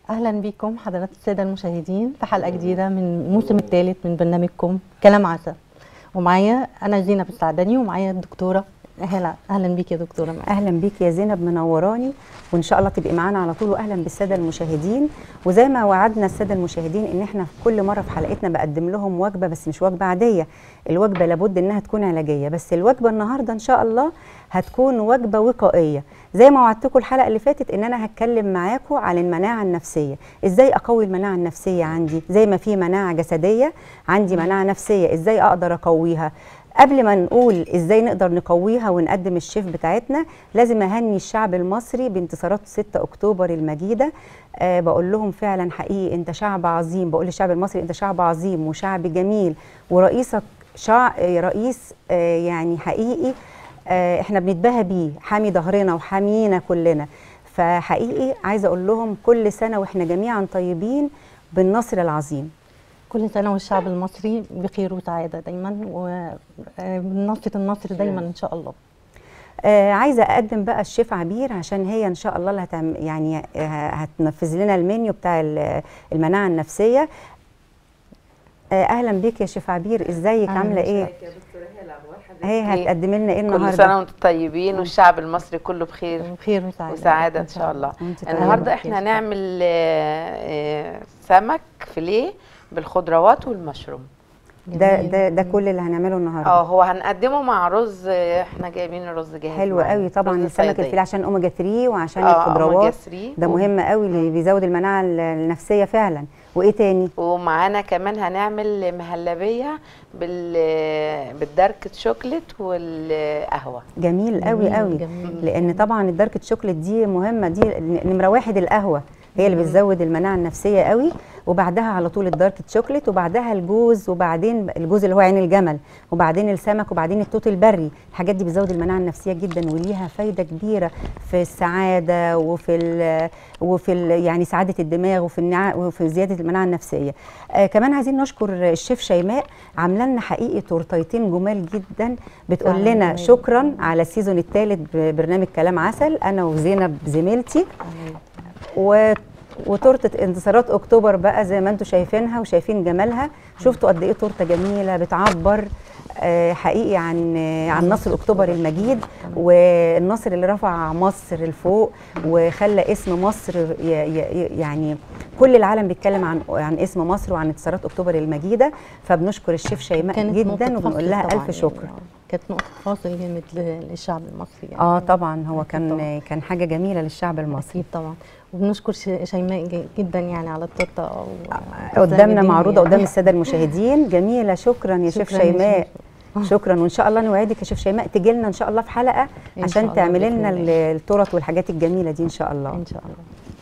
اهلا بكم حضرات الساده المشاهدين في حلقه جديده من الموسم الثالث من برنامجكم كلام عسل ومعايا انا زينب السعدني ومعايا الدكتوره هلا اهلا بيك يا دكتوره معايا. اهلا بيك يا زينب منوراني وان شاء الله تبقي معانا على طول واهلا بالساده المشاهدين وزي ما وعدنا الساده المشاهدين ان احنا في كل مره في حلقتنا بقدم لهم وجبه بس مش وجبه عاديه الوجبه لابد انها تكون علاجيه بس الوجبه النهارده ان شاء الله هتكون وجبه وقائيه زي ما وعدتكم الحلقه اللي فاتت ان انا هتكلم معاكم عن المناعه النفسيه ازاي اقوي المناعه النفسيه عندي زي ما في مناعه جسديه عندي مناعه نفسيه ازاي اقدر اقويها قبل ما نقول ازاي نقدر نقويها ونقدم الشيف بتاعتنا لازم اهني الشعب المصري بانتصارات 6 اكتوبر المجيده أه بقول لهم فعلا حقيقي انت شعب عظيم بقول للشعب المصري انت شعب عظيم وشعب جميل ورئيسك شع... رئيس أه يعني حقيقي أه احنا بنتباهى بيه حامي ظهرنا وحامينا كلنا فحقيقي عايزه اقول لهم كل سنه واحنا جميعا طيبين بالنصر العظيم كل سنه والشعب المصري بخير وسعاده دايما وبنصره النصر دايما ان شاء الله آه عايزه اقدم بقى الشيف عبير عشان هي ان شاء الله اللي هتعم يعني هتنفذ لنا المنيو بتاع المناعه النفسيه آه اهلا بيك يا شيف عبير ازيك عامله ايه هي هتقدم لنا ايه النهارده كل سنه وانتم طيبين والشعب المصري كله بخير بخير وسعاده وسعاده ان شاء الله النهارده احنا هنعمل سمك فيليه بالخضروات والمشروم ده ده ده كل اللي هنعمله النهارده اه هو هنقدمه مع رز احنا جايبين الرز جاهز حلو قوي طبعا السمك الفيليه عشان اوميجا 3 وعشان آه الخضروات ده مهم قوي اللي بيزود المناعه النفسيه فعلا وايه تاني ومعانا كمان هنعمل مهلبيه بال بالدارك شوكليت والقهوه جميل قوي قوي لان طبعا الدارك شوكليت دي مهمه دي نمره واحد القهوه هي اللي بتزود المناعه النفسيه قوي وبعدها على طول الدارك شوكليت وبعدها الجوز وبعدين الجوز اللي هو عين الجمل وبعدين السمك وبعدين التوت البري الحاجات دي بتزود المناعه النفسيه جدا وليها فايده كبيره في السعاده وفي ال وفي ال يعني سعاده الدماغ وفي النع... وفي زياده المناعه النفسيه آه كمان عايزين نشكر الشيف شيماء عامله لنا حقيقي تورتيتين جمال جدا بتقول لنا شكرا على السيزون الثالث ببرنامج كلام عسل انا وزينب زميلتي و وتورته انتصارات اكتوبر بقى زي ما انتم شايفينها وشايفين جمالها شفتوا قد ايه تورته جميله بتعبر آه حقيقي عن عن نصر اكتوبر المجيد والنصر اللي رفع مصر لفوق وخلى اسم مصر يعني كل العالم بيتكلم عن عن اسم مصر وعن انتصارات اكتوبر المجيده فبنشكر الشيف شيماء جدا وبنقول لها الف شكر يعني كانت نقطه فاصل جامد للشعب المصري يعني اه طبعا هو كان طبعًا. كان حاجه جميله للشعب المصري اكيد طبعا وبنشكر شيماء جدا يعني على التورته قدامنا معروضه قدام الساده المشاهدين جميله شكرا يا شيف شيماء شكرا وان شاء الله نوعدك يا شيف شيماء تجي لنا ان شاء الله في حلقه عشان تعملي لنا التورت والحاجات الجميله دي ان شاء الله ان شاء الله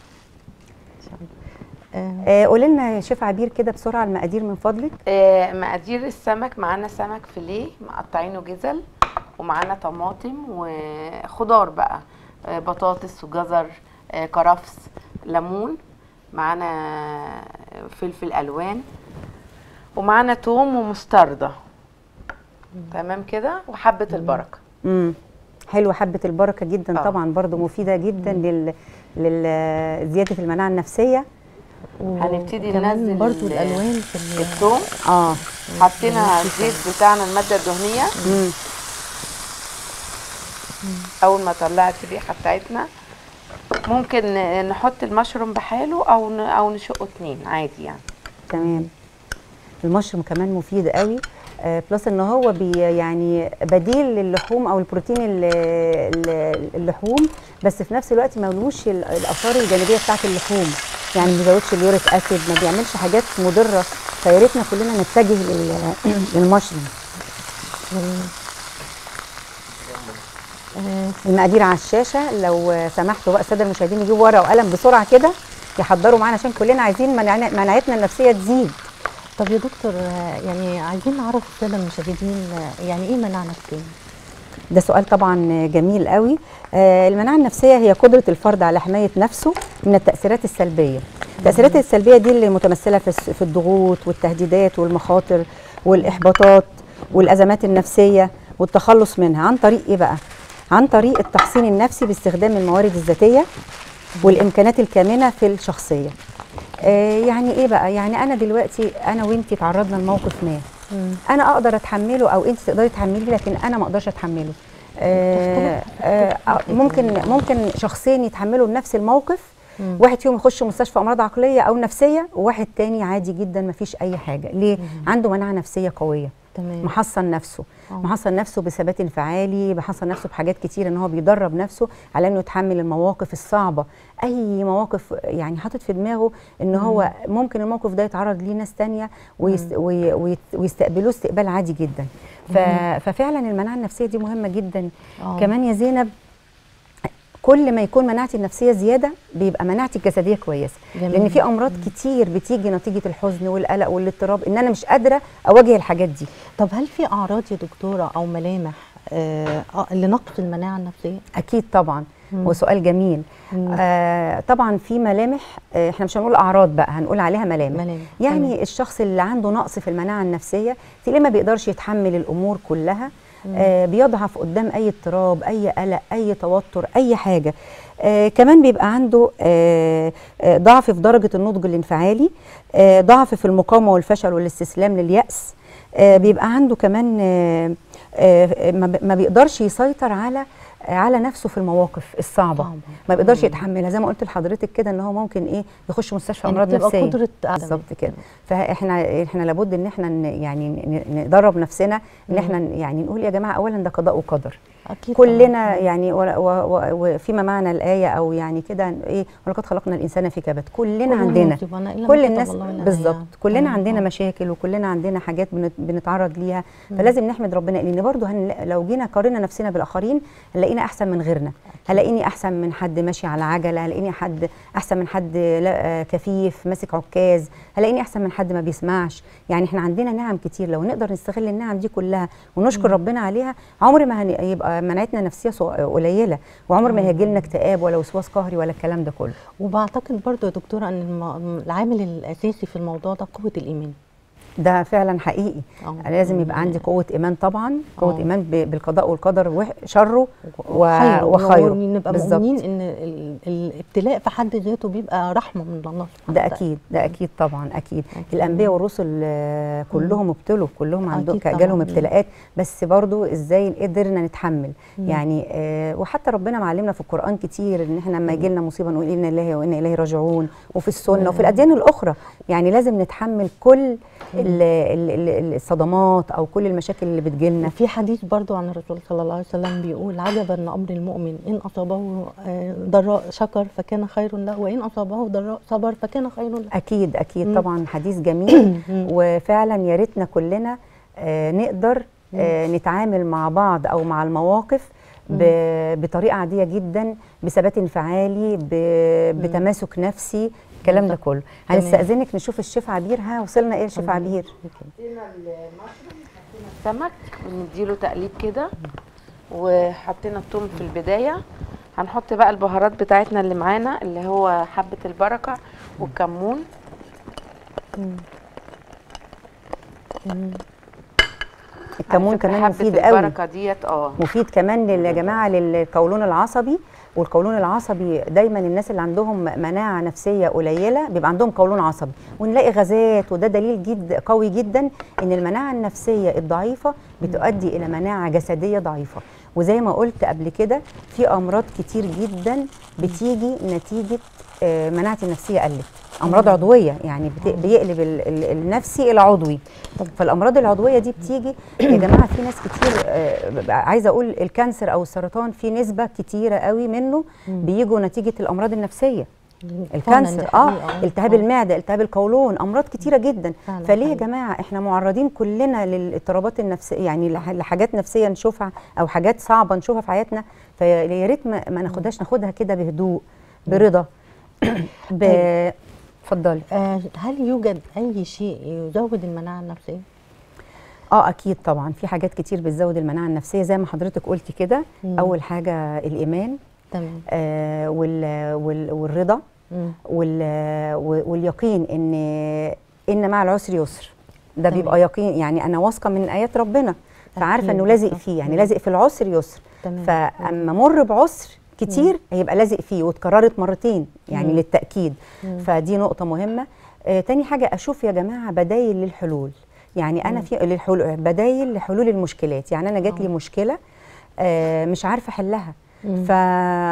آه قولي لنا يا شيف عبير كده بسرعه المقادير من فضلك آه مقادير السمك معانا سمك فيليه مقطعينه جزل ومعانا طماطم وخضار بقى آه بطاطس وجزر آه كرفس ليمون معانا فلفل الوان ومعانا توم ومستردة تمام كده وحبه البركه امم حلو حبه البركه جدا آه. طبعا برضو مفيده جدا لل لزياده المناعه النفسيه هنبتدي ننزل برضو الالوان في الثوم اه حطينا الزيت بتاعنا الماده الدهنيه مم. اول ما طلعت الريحه بتاعتنا ممكن نحط المشروم بحاله او او نشقه اتنين عادي يعني تمام المشروم كمان مفيد قوي آه بلس ان هو بي يعني بديل للحوم او البروتين اللحوم بس في نفس الوقت ملوش الاثار الجانبيه بتاعت اللحوم يعني ما بيزودش اليوريك اسيد ما بيعملش حاجات مضره فيا ريتنا كلنا نتجه للمشروم المقادير على الشاشه لو سمحتوا بقى الساده المشاهدين يجيبوا ورقه وقلم بسرعه كده يحضروا معانا عشان كلنا عايزين مناعتنا النفسيه تزيد طب يا دكتور يعني عايزين نعرف الساده المشاهدين يعني ايه مناعه نفسيه ده سؤال طبعا جميل قوي آه المناعه النفسيه هي قدره الفرد على حمايه نفسه من التاثيرات السلبيه التاثيرات السلبيه دي اللي متمثله في الضغوط والتهديدات والمخاطر والاحباطات والازمات النفسيه والتخلص منها عن طريق ايه بقى عن طريق التحصين النفسي باستخدام الموارد الذاتيه والامكانات الكامنه في الشخصيه آه يعني ايه بقى يعني انا دلوقتي انا وانتي تعرضنا لموقف ما مم. انا اقدر اتحمله او انت تقدري تحمليه لكن انا ما اقدرش اتحمله آه آه آه، ممكن ممكن شخصين يتحملوا نفس الموقف مم. واحد فيهم يخش مستشفى امراض عقليه او نفسيه وواحد تاني عادي جدا ما فيش اي حاجه ليه عنده مناعه نفسيه قويه تمام محصن نفسه آه. محصن نفسه بثبات انفعالي محصن نفسه بحاجات كتير ان هو بيدرب نفسه على انه يتحمل المواقف الصعبه اي مواقف يعني حاطط في دماغه ان هو ممكن الموقف ده يتعرض ليه ناس تانية ويست وي ويت ويستقبلوه استقبال عادي جدا ف ففعلا المناعه النفسيه دي مهمه جدا آه. كمان يا زينب كل ما يكون مناعتي النفسيه زياده بيبقى مناعتي الجسديه كويسه جميل. لان في امراض كتير بتيجي نتيجه الحزن والقلق والاضطراب ان انا مش قادره اواجه الحاجات دي طب هل في اعراض يا دكتوره او ملامح آه آه، لنقص المناعه النفسيه اكيد طبعا مم. وسؤال جميل مم. آه طبعا في ملامح آه احنا مش هنقول اعراض بقى هنقول عليها ملامح, ملامح. يعني تمام. الشخص اللي عنده نقص في المناعه النفسيه تلاقيه ما بيقدرش يتحمل الامور كلها آه بيضعف قدام اي اضطراب اي قلق اي توتر اي حاجه آه كمان بيبقى عنده آه آه ضعف في درجه النضج الانفعالي آه ضعف في المقاومه والفشل والاستسلام للياس آه بيبقى عنده كمان آه آه ما ب- ما بيقدرش يسيطر على على نفسه في المواقف الصعبه صعبة. ما بيقدرش يتحملها زي ما قلت لحضرتك كده ان هو ممكن ايه يخش مستشفى يعني امراض بتبقى نفسيه قدرة عدم. بالظبط كده فاحنا احنا لابد ان احنا ن- يعني ن- ندرب نفسنا ان احنا ن- يعني نقول يا جماعه اولا ده قضاء وقدر اكيد كلنا يعني و- و- و- وفيما معنى الايه او يعني كده ايه ولقد خلقنا الانسان في كبد كلنا كلنا عندنا مصيبنا إلا ما كل كتب الناس الله لنا بالظبط إياها. كلنا تمام. عندنا آه. مشاكل وكلنا عندنا حاجات بنت- بنتعرض ليها فلازم نحمد ربنا لان برضو هن لو جينا قارنا نفسنا بالاخرين هنلاقينا احسن من غيرنا هلاقيني احسن من حد ماشي على عجله هلاقيني حد احسن من حد لا- آه، كفيف ماسك عكاز هلاقيني احسن من حد ما بيسمعش يعني احنا عندنا نعم كتير لو نقدر نستغل النعم دي كلها ونشكر ربنا عليها عمر ما هن- يبقى مناعتنا النفسيه صو- قليله وعمر ما هيجي لنا اكتئاب ولا وسواس قهري ولا الكلام ده كله وبعتقد برضو يا دكتوره ان الم- العامل الاساسي في الموضوع ده قوه الايمان ده فعلا حقيقي آه. أنا لازم يبقى عندي قوه ايمان طبعا قوه آه. ايمان ب- بالقضاء والقدر وح- شره و- خيره وخيره نبقى بالظبط. مؤمنين ان ال- الابتلاء في حد ذاته بيبقى رحمه من الله سبحانه ده وتعالى. اكيد ده اكيد طبعا اكيد أكيد. الانبياء والرسل آه، كلهم ابتلوا كلهم عندهم أكيد جالهم طبعاً. ابتلاءات بس برضو ازاي قدرنا نتحمل مم. يعني آه وحتى ربنا معلمنا في القران كتير ان احنا لما يجي لنا مصيبه نقول انا لله وانا اليه راجعون وفي السنه وفي الاديان الاخرى يعني لازم نتحمل كل ال- ال- ال- الصدمات او كل المشاكل اللي بتجيلنا وفي حديث برضو عن الرسول صلى الله عليه وسلم بيقول عجبا لامر المؤمن ان اصابه آه، ضراء شكر فكان خير له وان اصابه ضراء صبر فكان خير له اكيد اكيد مم. طبعا حديث جميل مم. وفعلا يا ريتنا كلنا آه، نقدر آه، نتعامل مع بعض او مع المواقف ب- بطريقه عاديه جدا بثبات انفعالي ب- بتماسك نفسي الكلام ده كله تمام. هنستاذنك نشوف الشيف عبير ها وصلنا ايه الشيف عبير السمك ونديله تقليب كده وحطينا الثوم في البدايه هنحط بقى البهارات بتاعتنا اللي معانا اللي هو حبه البركه والكمون الكمون على فكرة كمان حبة مفيد قوي البركه ديت اه مفيد كمان لل- يا جماعه للقولون العصبي والقولون العصبي دايما الناس اللي عندهم مناعه نفسيه قليله بيبقى عندهم قولون عصبي ونلاقي غازات وده دليل جد قوي جدا ان المناعه النفسيه الضعيفه بتؤدي الى مناعه جسديه ضعيفه وزي ما قلت قبل كده في امراض كتير جدا بتيجي نتيجه آه، مناعتي النفسيه قلت امراض عضويه يعني بت- بيقلب ال- ال- النفسي الى عضوي فالامراض العضويه دي بتيجي يا جماعه في ناس كتير آه، ببقى عايزه اقول الكانسر او السرطان في نسبه كتيره قوي منه بيجوا نتيجه الامراض النفسيه فعلاً الكانسر دي اه حقيقة. التهاب آه. المعده التهاب القولون امراض كتيره جدا فعلاً فليه يا حقيقي. جماعه احنا معرضين كلنا للاضطرابات النفسيه يعني لح- لحاجات نفسيه نشوفها او حاجات صعبه نشوفها في حياتنا فيا ريت ما, ما ناخدهاش ناخدها كده بهدوء برضا ب... اتفضلي آه، هل يوجد اي شيء يزود المناعه النفسيه اه اكيد طبعا في حاجات كتير بتزود المناعه النفسيه زي ما حضرتك قلتي كده مم. اول حاجه الايمان تمام آه وال وال والرضا مم. وال واليقين ان ان مع العسر يسر ده تمام. بيبقى يقين يعني انا واثقه من ايات ربنا فعارفه أكيد. انه لازق فيه يعني لازق في العسر يسر تمام. فاما مر بعسر كتير هيبقى لازق فيه واتكررت مرتين يعني مم. للتاكيد مم. فدي نقطه مهمه آه تاني حاجه اشوف يا جماعه بدايل للحلول يعني انا في للحلول بدايل لحلول المشكلات يعني انا جات لي مشكله آه مش عارفه احلها مم. ف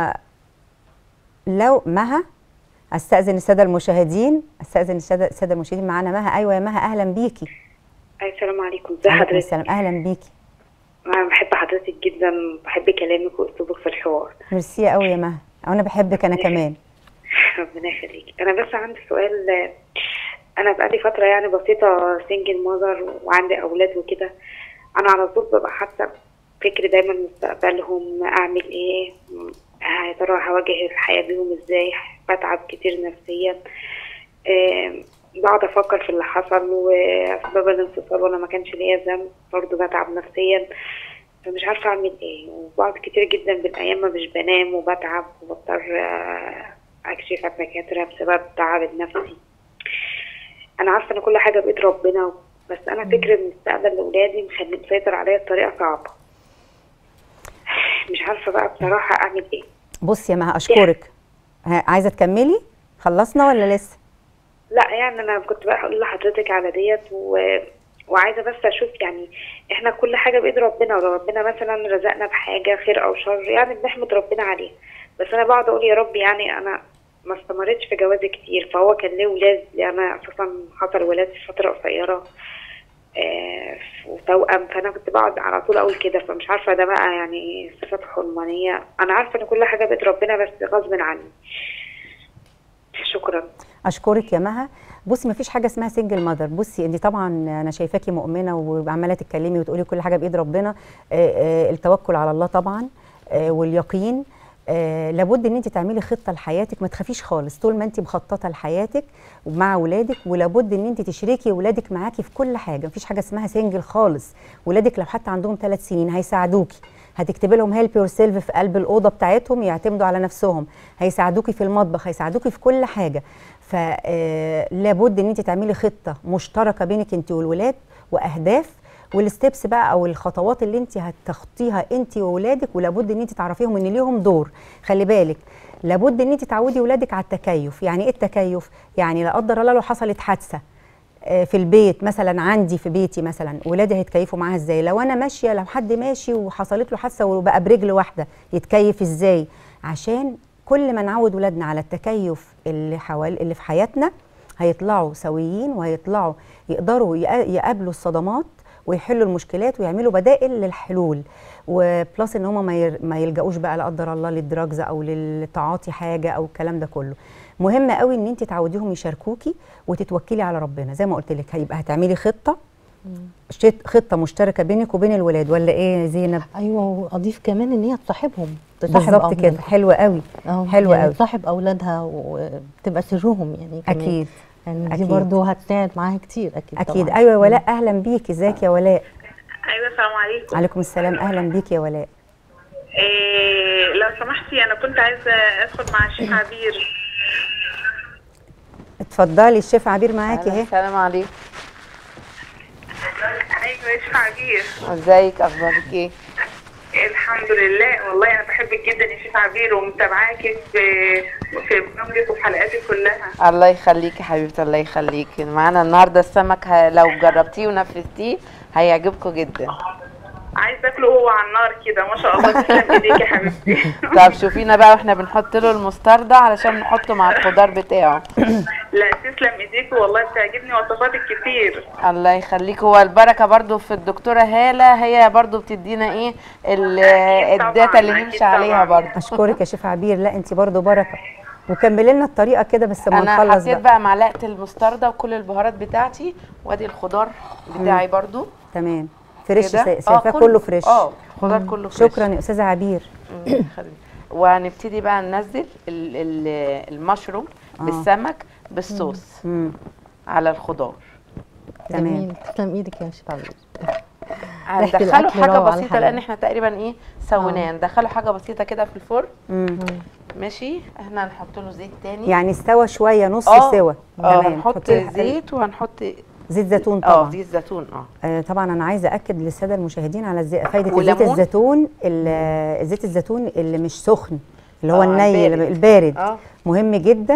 لو مها استاذن الساده المشاهدين استاذن الساده السادة المشاهدين معانا مها ايوه يا مها اهلا بيكي أي السلام عليكم ازي عليكم حضرتك السلام اهلا بيكي انا بحب حضرتك جدا بحب كلامك واسلوبك في الحوار ميرسي قوي يا مها انا بحبك انا كمان ربنا يخليك انا بس عندي سؤال آه، انا بقالي فتره يعني بسيطه سنجل ماذر وعندي اولاد وكده انا على طول ببقى حاسه فكري دايما مستقبلهم اعمل ايه م- يا ترى هواجه الحياه بيهم ازاي بتعب كتير نفسيا آم، بقعد افكر في اللي حصل واسباب الانفصال وانا ما كانش ليا ذنب برضه بتعب نفسيا فمش عارفه اعمل ايه وبقعد كتير جدا بالايام ما مش بنام وبتعب وبضطر آه، اكشف على الدكاتره بسبب التعب النفسي انا عارفه ان كل حاجه بايد ربنا بس انا فكر مستقبل لاولادي مخلي مسيطر عليا بطريقه صعبه مش عارفه بقى بصراحه اعمل ايه بصي يا مها اشكرك ها، عايزه تكملي خلصنا ولا لسه لا يعني انا كنت بقى هقول لحضرتك على ديت و... وعايزه بس اشوف يعني احنا كل حاجه بايد ربنا ولو ربنا مثلا رزقنا بحاجه خير او شر يعني بنحمد ربنا عليه بس انا بقعد اقول يا رب يعني انا ما استمرتش في جوازي كتير فهو كان ليه ولاد انا اساسا حصل ولاد في فتره قصيره آه، وتوأم فانا كنت بقعد على طول اقول كده فمش عارفه ده بقى يعني صفات حرمانيه انا عارفه ان كل حاجه بايد ربنا بس غصب عني شكرا اشكرك يا مها بصي مفيش حاجه اسمها سنجل ماذر بصي انت طبعا انا شايفاكي مؤمنه وعماله تتكلمي وتقولي كل حاجه بايد ربنا آه، آه، التوكل على الله طبعا آه، واليقين آه، لابد ان انت تعملي خطه لحياتك ما تخافيش خالص طول ما انت مخططه لحياتك ومع ولادك ولابد ان انت تشركي ولادك معاكي في كل حاجه مفيش حاجه اسمها سنجل خالص ولادك لو حتى عندهم ثلاث سنين هيساعدوكي هتكتبي لهم هيلب يور سيلف في قلب الاوضه بتاعتهم يعتمدوا على نفسهم هيساعدوكي في المطبخ هيساعدوكي في كل حاجه فلابد ان انت تعملي خطه مشتركه بينك انت والولاد واهداف والستبس بقى او الخطوات اللي انت هتخطيها انت وولادك ولابد ان انت تعرفيهم ان ليهم دور خلي بالك لابد ان انت تعودي ولادك على التكيف يعني ايه التكيف يعني لا قدر الله لو حصلت حادثه آه، في البيت مثلا عندي في بيتي مثلا ولادي هيتكيفوا معاها ازاي لو انا ماشيه لو حد ماشي وحصلت له حادثه وبقى برجل واحده يتكيف ازاي عشان كل ما نعود ولادنا على التكيف اللي حوالي اللي في حياتنا هيطلعوا سويين وهيطلعوا يقدروا يقا- يقابلوا الصدمات ويحلوا المشكلات ويعملوا بدائل للحلول وبلس ان هم ما ير- ما يلجأوش بقى لا قدر الله للدراجز او للتعاطي حاجه او الكلام ده كله مهم قوي ان انت تعوديهم يشاركوكي وتتوكلي على ربنا زي ما قلت لك هيبقى هتعملي خطه شت- خطه مشتركه بينك وبين الولاد ولا ايه يا زينب ايوه واضيف كمان ان هي تصاحبهم تصاحب بالظبط كده أولادها. حلوه قوي اه حلوة يعني قوي. تصاحب اولادها وتبقى سرهم يعني كمان. اكيد يعني دي أكيد. برضو هتساعد معاها كتير اكيد اكيد طبعا. ايوه يا ولاء اهلا بيكي ازيك يا ولاء ايوه السلام عليكم عليكم السلام اهلا بيكي يا ولاء إيه لو سمحتي انا كنت عايزه ادخل مع الشيخ عبير اتفضلي الشيف عبير معاكي اهي السلام عليكم ايوه يا شيخ عبير ازيك اخبارك ايه الحمد لله والله انا بحبك جدا يا شيخ عبير ومتابعاكي في في برامجك وفي حلقاتك كلها الله يخليكي حبيبتي الله يخليكي معانا النهارده السمك ه... لو جربتيه ونفذتيه هيعجبكم جدا عايزه اكله هو على النار كده ما شاء الله تسلم ايديك يا حبيبتي طب شوفينا بقى واحنا بنحط له المستردة علشان نحطه مع الخضار بتاعه لا تسلم ايديك والله بتعجبني وصفاتك كتير الله يخليك هو البركه برضو في الدكتوره هاله هي برضو بتدينا ايه ال- أكيد طبعاً، الداتا اللي أكيد نمشي عليها طبعاً. برضو اشكرك يا شيف عبير لا انت برضو بركه وكملي لنا الطريقه كده بس ما انا نخلص حطيت بقى بقى معلقه المستردة وكل البهارات بتاعتي وادي الخضار بتاعي برضو تمام فريش كده. سا- شايفاه كله- كله فريش اه الخضار كله فريش شكرا يا استاذه عبير مم، خلي. وهنبتدي بقى ننزل ال- ال- المشروم آه. بالسمك بالصوص مم. على الخضار تمام جميل تسلم ايدك يا شيخ عبير هندخله الأكل حاجه روعة بسيطه الحقيقة. لان احنا تقريبا ايه سويناه ندخله حاجه بسيطه كده في الفرن مم. ماشي احنا هنحط له زيت تاني يعني استوى شويه نص اه سوا اه تمام هنحط حطي له- زيت وهنحط زيت زيتون اه طبعا زيت زيتون اه آه طبعا انا عايزه اكد للساده المشاهدين على الزي... فايده زيت وليمون؟ الزيتون ال- زيت الزيتون اللي مش سخن اللي هو آه، الني البارد. البارد اه مهم جدا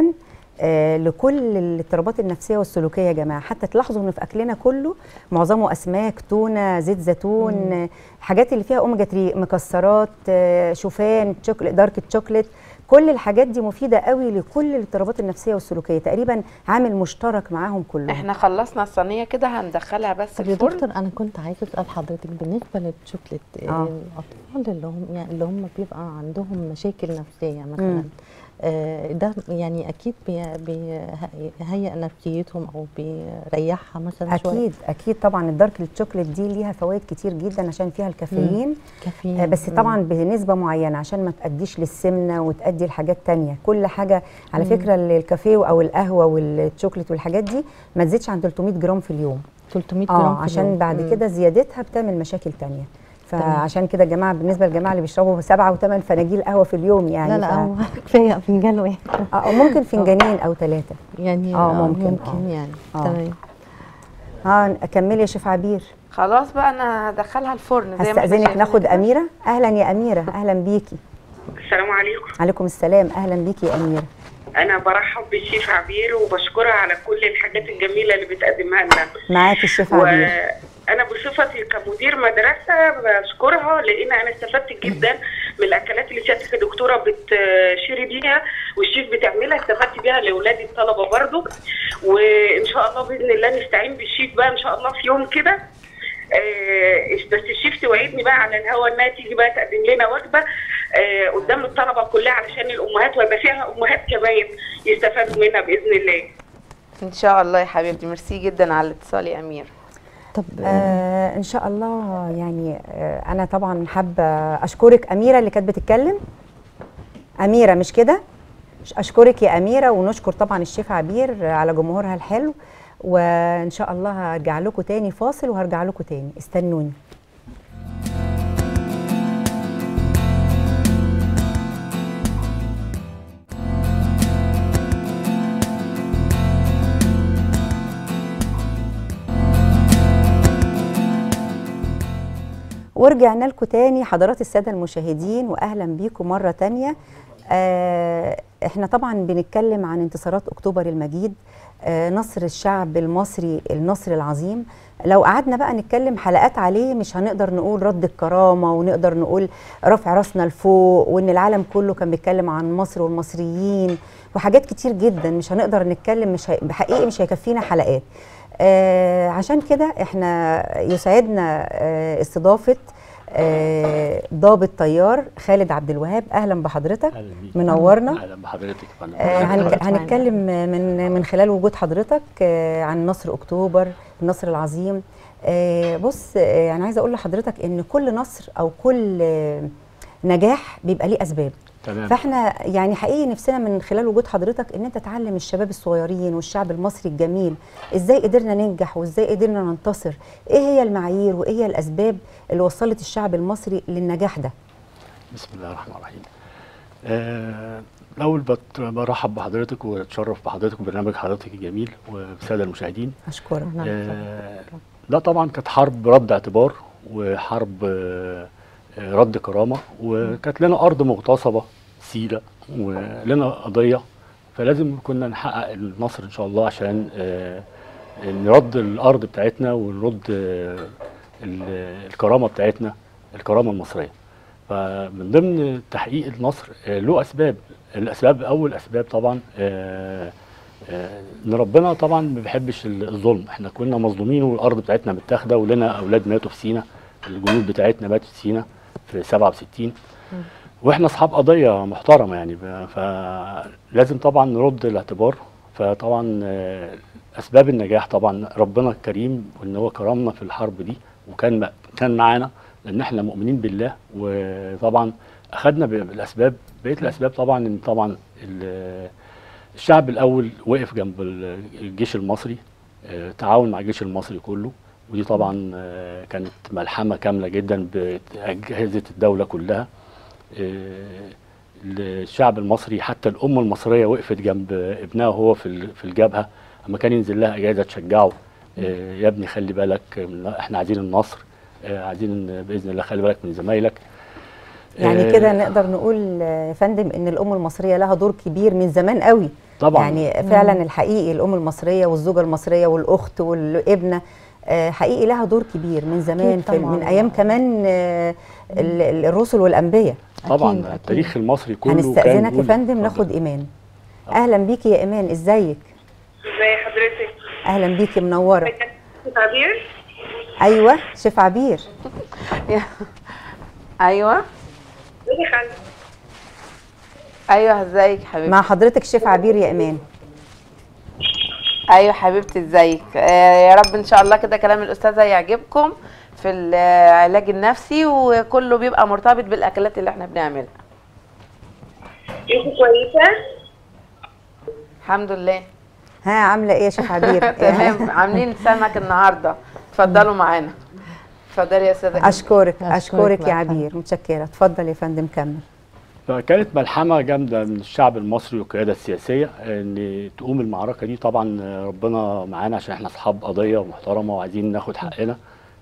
آه لكل الاضطرابات النفسيه والسلوكيه يا جماعه حتى تلاحظوا ان في اكلنا كله معظمه اسماك تونه زيت زيتون آه، الحاجات اللي فيها اوميجا 3 مكسرات آه، شوفان شوكليت دارك شوكليت كل الحاجات دي مفيده قوي لكل الاضطرابات النفسيه والسلوكيه تقريبا عامل مشترك معاهم كلهم احنا خلصنا الصينيه كده هندخلها بس طب يا الفرن دكتور انا كنت عايزه اسال حضرتك بالنسبه للشوكليت آه. آه. الاطفال اللي هم يعني اللي هم بيبقى عندهم مشاكل نفسيه مثلا آه ده يعني اكيد بي- بيهيئ نفسيتهم او بيريحها مثلا شويه اكيد اكيد طبعا الدارك الشوكليت دي ليها فوائد كتير جدا عشان فيها الكافيين كافيين آه، بس مم. طبعا بنسبه معينه عشان ما تاديش للسمنه وتادي لحاجات تانية كل حاجه على فكره الكافيه او القهوه والشوكليت والحاجات دي ما تزيدش عن 300 جرام في اليوم 300 جرام اه في عشان اليوم. بعد مم. كده زيادتها بتعمل مشاكل تانية تمام. فعشان كده يا جماعه بالنسبه للجماعه اللي بيشربوا سبعة وثمان فناجيل قهوه في اليوم يعني لا لا ف... هو كفايه فنجان واحد آه أو ممكن فنجانين او ثلاثه يعني آه، ممكن، ممكن آه. يعني آه. تمام اه اكملي يا شيف عبير خلاص بقى انا هدخلها الفرن زي ما احنا هستاذنك شايفين ناخد كده. اميره اهلا يا اميره اهلا بيكي السلام عليكم عليكم السلام اهلا بيكي يا اميره انا برحب بالشيف عبير وبشكرها على كل الحاجات الجميله اللي بتقدمها لنا معاكي الشيف عبير وانا بصفتي كمدير مدرسه بشكرها لان انا استفدت جدا من الاكلات اللي سيادتك الدكتوره بتشيري بيها والشيف بتعملها استفدت بيها لاولادي الطلبه برضو وان شاء الله باذن الله نستعين بالشيف بقى ان شاء الله في يوم كده آه، بس الشيف توعدني بقى على الهوا انها تيجي بقى تقدم لنا وجبه آه، قدام الطلبه كلها علشان الامهات ويبقى فيها امهات كمان يستفادوا منها باذن الله ان شاء الله يا حبيبتي ميرسي جدا على الاتصال يا امير طب آه ان شاء الله يعني آه انا طبعا حابه اشكرك اميره اللي كانت بتتكلم اميره مش كده ش- اشكرك يا اميره ونشكر طبعا الشيف عبير على جمهورها الحلو وان شاء الله هرجع لكم تاني فاصل وهرجع لكم تاني استنوني ورجعنا لكم تاني حضرات الساده المشاهدين واهلا بيكم مره تانيه آه احنا طبعا بنتكلم عن انتصارات اكتوبر المجيد آه نصر الشعب المصري النصر العظيم لو قعدنا بقى نتكلم حلقات عليه مش هنقدر نقول رد الكرامه ونقدر نقول رفع راسنا لفوق وان العالم كله كان بيتكلم عن مصر والمصريين وحاجات كتير جدا مش هنقدر نتكلم مش هي... بحقيقي مش هيكفينا حلقات آه عشان كده احنا يسعدنا آه استضافه آه ضابط طيار خالد عبد الوهاب اهلا بحضرتك اهلا بيك منورنا اهلا بحضرتك يا فندم. آه هنك- حضرتك معانا. هنتكلم من من خلال وجود حضرتك آه عن نصر اكتوبر النصر العظيم آه بص آه انا عايزه اقول لحضرتك ان كل نصر او كل آه نجاح بيبقى ليه اسباب تمام فاحنا يعني حقيقي نفسنا من خلال وجود حضرتك ان انت تعلم الشباب الصغيرين والشعب المصري الجميل ازاي قدرنا ننجح وازاي قدرنا ننتصر ايه هي المعايير وايه هي الاسباب اللي وصلت الشعب المصري للنجاح ده بسم الله الرحمن الرحيم آه، الاول بت- برحب بحضرتك واتشرف بحضرتك وبرنامج حضرتك الجميل وبالساده المشاهدين اشكرك نعم. آه، ده طبعا كانت حرب رد اعتبار وحرب آه، آه، رد كرامه وكانت لنا ارض مغتصبه سيله ولنا قضيه فلازم كنا نحقق النصر ان شاء الله عشان آه، نرد الارض بتاعتنا ونرد آه، ال- الكرامه بتاعتنا الكرامه المصريه فمن ضمن تحقيق النصر آه، له اسباب الاسباب اول اسباب طبعا آه، آه، ان ربنا طبعا ما بيحبش ال- الظلم احنا كنا مظلومين والارض بتاعتنا متاخده ولنا اولاد ماتوا في سينا الجنود بتاعتنا ماتوا في سينا في 67 واحنا اصحاب قضيه محترمه يعني ب- فلازم طبعا نرد الاعتبار فطبعا آه، اسباب النجاح طبعا ربنا الكريم وان هو كرمنا في الحرب دي وكان م- كان معانا لان احنا مؤمنين بالله وطبعا اخذنا ب- بالاسباب بقيه الاسباب طبعا ان طبعا ال- الشعب الاول وقف جنب ال- الجيش المصري آه، تعاون مع الجيش المصري كله ودي طبعا آه، كانت ملحمه كامله جدا باجهزه الدوله كلها آه، الشعب المصري حتى الام المصريه وقفت جنب ابنها وهو في ال- في الجبهه اما كان ينزل لها اجازه تشجعه آه، يا ابني خلي بالك من- احنا عايزين النصر آه، عايزين باذن الله خلي بالك من زمايلك يعني آه، كده نقدر نقول آه، يا فندم ان الام المصريه لها دور كبير من زمان قوي طبعا يعني فعلا الحقيقي الام المصريه والزوجه المصريه والاخت والابنه آه، حقيقي لها دور كبير من زمان أكيد في طبعاً. من ايام كمان آه، ال- ال- الرسل والانبياء طبعا أكيد، أكيد. التاريخ المصري كله هنستاذنك كان يا بيقول- فندم اتفضل. ناخد ايمان اهلا بيكي يا ايمان ازيك ازي حضرتك اهلا بيكي منوره عبير ايوه شيف عبير ايوه ازي خالد ايوه ازيك حبيبتي مع حضرتك شيف عبير يا ايمان ايوه حبيبتي ازيك آه يا رب ان شاء الله كده كلام الاستاذه يعجبكم في العلاج النفسي وكله بيبقى مرتبط بالاكلات اللي احنا بنعملها انت كويسه الحمد لله ها عامله ايه يا شيف عبير تمام عاملين سمك النهارده اتفضلوا معانا اتفضلي يا استاذه اشكرك أشكرك اشكرك يا بقى. عبير متشكره اتفضل يا فندم كمل فكانت ملحمه جامده من الشعب المصري والقياده السياسيه ان تقوم المعركه دي طبعا ربنا معانا عشان احنا اصحاب قضيه ومحترمه وعايزين ناخد حقنا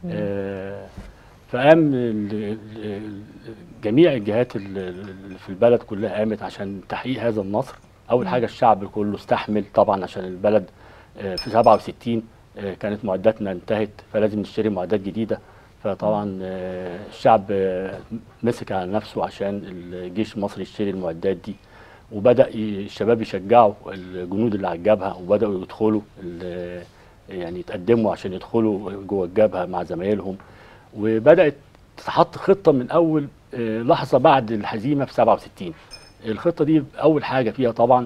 آه، فقام ال- ال- جميع الجهات ال- اللي في البلد كلها قامت عشان تحقيق هذا النصر اول حاجه الشعب كله استحمل طبعا عشان البلد آه، في 67 آه، كانت معداتنا انتهت فلازم نشتري معدات جديده فطبعا آه، الشعب آه، مسك على نفسه عشان الجيش المصري يشتري المعدات دي وبدا ي- الشباب يشجعوا الجنود اللي على الجبهه وبداوا يدخلوا ال- يعني يتقدموا عشان يدخلوا جوه الجبهه مع زمايلهم وبدات تتحط خطه من اول آه، لحظه بعد الهزيمه في 67 الخطه دي اول حاجه فيها طبعا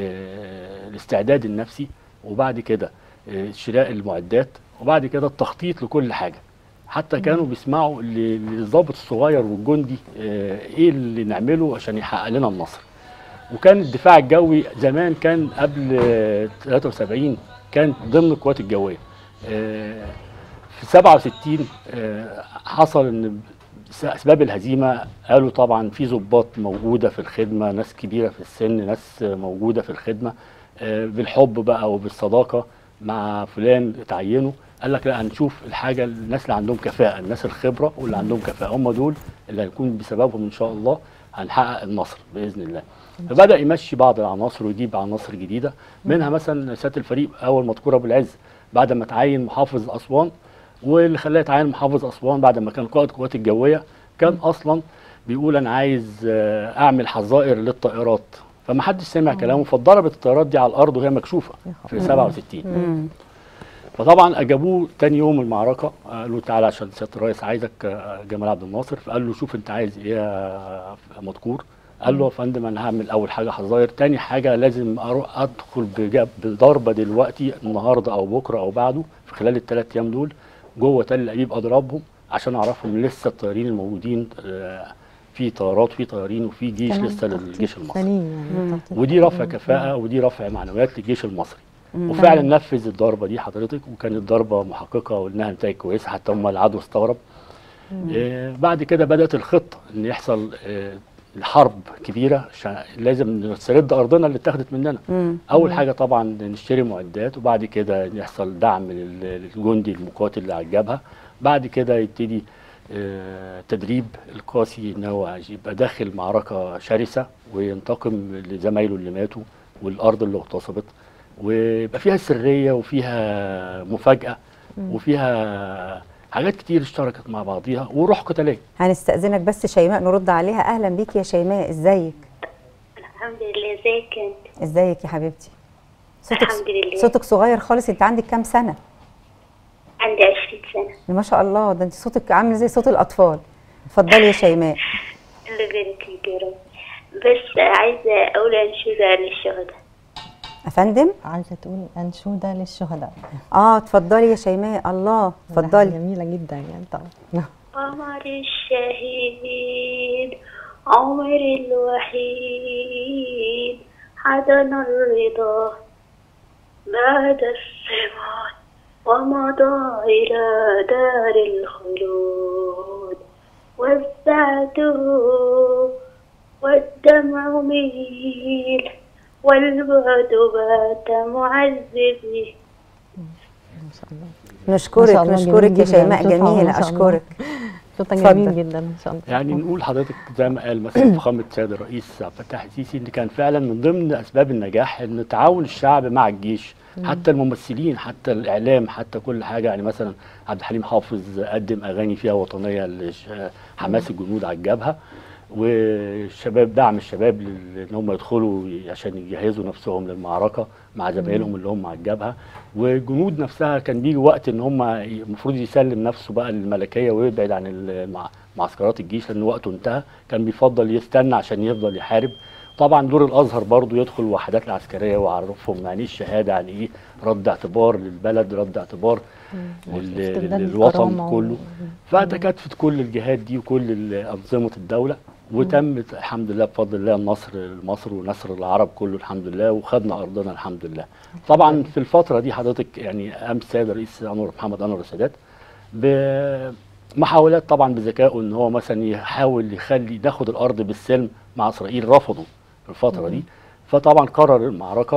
آه، الاستعداد النفسي وبعد كده آه، شراء المعدات وبعد كده التخطيط لكل حاجه حتى كانوا بيسمعوا ل- للضابط الصغير والجندي آه، ايه اللي نعمله عشان يحقق لنا النصر وكان الدفاع الجوي زمان كان قبل آه، 73 كان ضمن القوات الجويه آه، في 67 آه، حصل ان س- اسباب الهزيمه قالوا طبعا في ضباط موجوده في الخدمه ناس كبيره في السن ناس آه، موجوده في الخدمه آه، بالحب بقى وبالصداقه مع فلان اتعينوا قال لك لا هنشوف الحاجه الناس اللي عندهم كفاءه الناس الخبره واللي عندهم كفاءه هم دول اللي هيكون بسببهم ان شاء الله هنحقق النصر باذن الله فبدا يمشي بعض العناصر ويجيب عناصر جديده منها مثلا سياده الفريق اول مذكور ابو العز بعد ما تعين محافظ اسوان واللي خلاه يتعين محافظ اسوان بعد ما كان قائد قوات الجويه كان اصلا بيقول انا عايز آه، اعمل حظائر للطائرات فما حدش سمع كلامه فاتضربت الطيارات دي على الارض وهي مكشوفه في 67 مم. فطبعا اجابوه تاني يوم المعركه قالوا تعالى عشان سياده الرئيس عايزك آه، جمال عبد الناصر فقال له شوف انت عايز ايه يا مذكور قال له يا فندم انا هعمل اول حاجه حظاير تاني حاجه لازم اروح ادخل بجاب- بضربه دلوقتي النهارده او بكره او بعده في خلال الثلاث ايام دول جوه تل ابيب اضربهم عشان اعرفهم لسه الطيارين الموجودين آه، في طيارات في طيارين وفي جيش كمان لسه تخطيط للجيش المصري سليم يعني تخطيط ودي رفع كفاءه ودي رفع معنويات للجيش المصري وفعلا نفذ الضربه دي حضرتك وكانت ضربه محققه ولها نتائج كويسه حتى هم العدو استغرب آه بعد كده بدات الخطه ان يحصل آه الحرب كبيره عشان لازم نسترد ارضنا اللي اتاخدت مننا مم. اول حاجه طبعا نشتري معدات وبعد كده يحصل دعم لل- للجندي المقاتل اللي على الجبهه بعد كده يبتدي آه، تدريب القاسي ان هو يبقى داخل معركه شرسه وينتقم لزمايله اللي ماتوا والارض اللي اغتصبت ويبقى فيها سريه وفيها مفاجاه وفيها حاجات كتير اشتركت مع بعضيها وروح قتاليه هنستأذنك بس شيماء نرد عليها اهلا بيكي يا شيماء ازيك الحمد لله ازيك انت ازيك يا حبيبتي صوتك الحمد لله. صوتك صغير خالص انت عندك كام سنه عندي 20 سنة ما شاء الله ده انت صوتك عامل زي صوت الاطفال اتفضلي يا شيماء الله يبارك فيك يا رب بس عايزة أقول أنشودة للشهداء افندم عايزه تقول انشوده للشهداء اه اتفضلي يا شيماء الله ده اتفضلي جميله جدا يعني طبعا قمر الشهيد عمر الوحيد حضن الرضا بعد السماء ومضى إلى دار الخلود وزعته والدمع ميل والبعد بات معذبي ما شاء الله نشكرك ما شاء الله، نشكرك جميل يا جداً. شيماء صوتها ما جميله شاء الله. اشكرك صوتك اتفضل. جميل جدا ان شاء الله يعني نقول حضرتك زي ما قال مثلا فخامه السيد الرئيس عبد الفتاح السيسي ان كان فعلا من ضمن اسباب النجاح ان تعاون الشعب مع الجيش حتى الممثلين حتى الاعلام حتى كل حاجه يعني مثلا عبد الحليم حافظ قدم اغاني فيها وطنيه لش- حماس الجنود على الجبهه والشباب دعم الشباب لل- ان هم يدخلوا عشان يجهزوا نفسهم للمعركه مع زمايلهم اللي هم على الجبهه والجنود نفسها كان بيجي وقت ان هم المفروض يسلم نفسه بقى للملكيه ويبعد عن المع- معسكرات الجيش لان وقته انتهى كان بيفضل يستنى عشان يفضل يحارب طبعا دور الازهر برضو يدخل الوحدات العسكريه ويعرفهم يعني ايه الشهاده يعني ايه رد اعتبار للبلد رد اعتبار لل- استبدال للوطن الكرامة و- كله فتكاتفت كل الجهات دي وكل ال- انظمه الدوله وتم الحمد لله بفضل الله النصر لمصر ونصر العرب كله الحمد لله وخدنا ارضنا الحمد لله. طبعا في الفتره دي حضرتك يعني قام السيد الرئيس انور محمد انور السادات بمحاولات طبعا بذكائه ان هو مثلا يحاول يخلي ناخد الارض بالسلم مع اسرائيل رفضوا في الفتره دي فطبعا قرر المعركه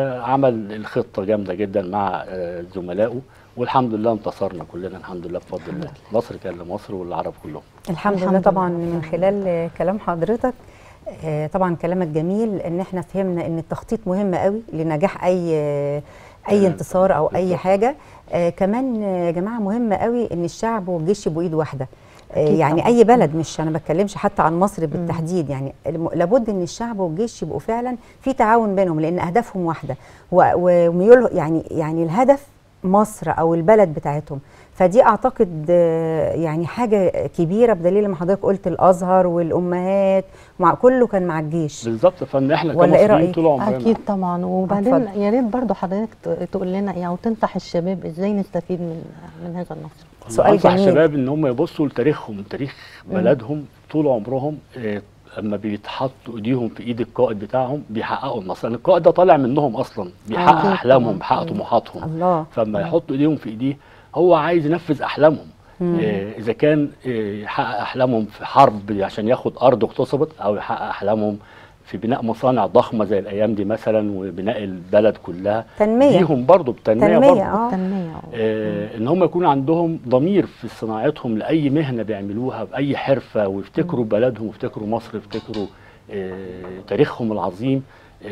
وعمل الخطه جامده جدا مع آه، زملائه والحمد لله انتصرنا كلنا الحمد لله بفضل الله نصر كان لمصر والعرب كلهم الحمد, الحمد لله لله. طبعا من خلال آه، كلام حضرتك آه، طبعا كلامك جميل ان احنا فهمنا ان التخطيط مهم قوي لنجاح اي آه، اي تمام. انتصار او اي بالظبط. حاجه آه، كمان آه، يا جماعه مهم قوي ان الشعب والجيش يبقوا ايد واحده آه، أكيد يعني طبعاً. اي بلد مش انا بتكلمش حتى عن مصر بالتحديد يعني الم- لابد ان الشعب والجيش يبقوا فعلا في تعاون بينهم لان اهدافهم واحده و- وميول يعني يعني الهدف مصر او البلد بتاعتهم فدي اعتقد آه، يعني حاجه كبيره بدليل ما حضرتك قلت الازهر والامهات مع كله كان مع الجيش بالظبط فان احنا ولا إيه كمصريين رأيك؟ طول عمرنا اكيد طبعا وبعدين اتفضل. يا ريت برضو حضرتك ت- تقول لنا يعني وتنصح الشباب ازاي نستفيد من من هذا النصر سؤال انصح جميل. الشباب ان هم يبصوا لتاريخهم تاريخ بلدهم طول عمرهم آه، اما بيتحطوا ايديهم في ايد القائد بتاعهم بيحققوا النصر لان القائد ده طالع منهم اصلا بيحقق أكيد احلامهم طبعاً. بيحقق مم. طموحاتهم الله فلما يحطوا ايديهم في ايديه هو عايز ينفذ احلامهم آه، اذا كان آه، يحقق احلامهم في حرب عشان ياخد ارض اغتصبت او يحقق احلامهم في بناء مصانع ضخمه زي الايام دي مثلا وبناء البلد كلها تنمية. ليهم برضه بتنميه تنميه برضه اه التنميه آه ان هم يكون عندهم ضمير في صناعتهم لاي مهنه بيعملوها باي حرفه ويفتكروا بلدهم ويفتكروا مصر يفتكروا آه تاريخهم العظيم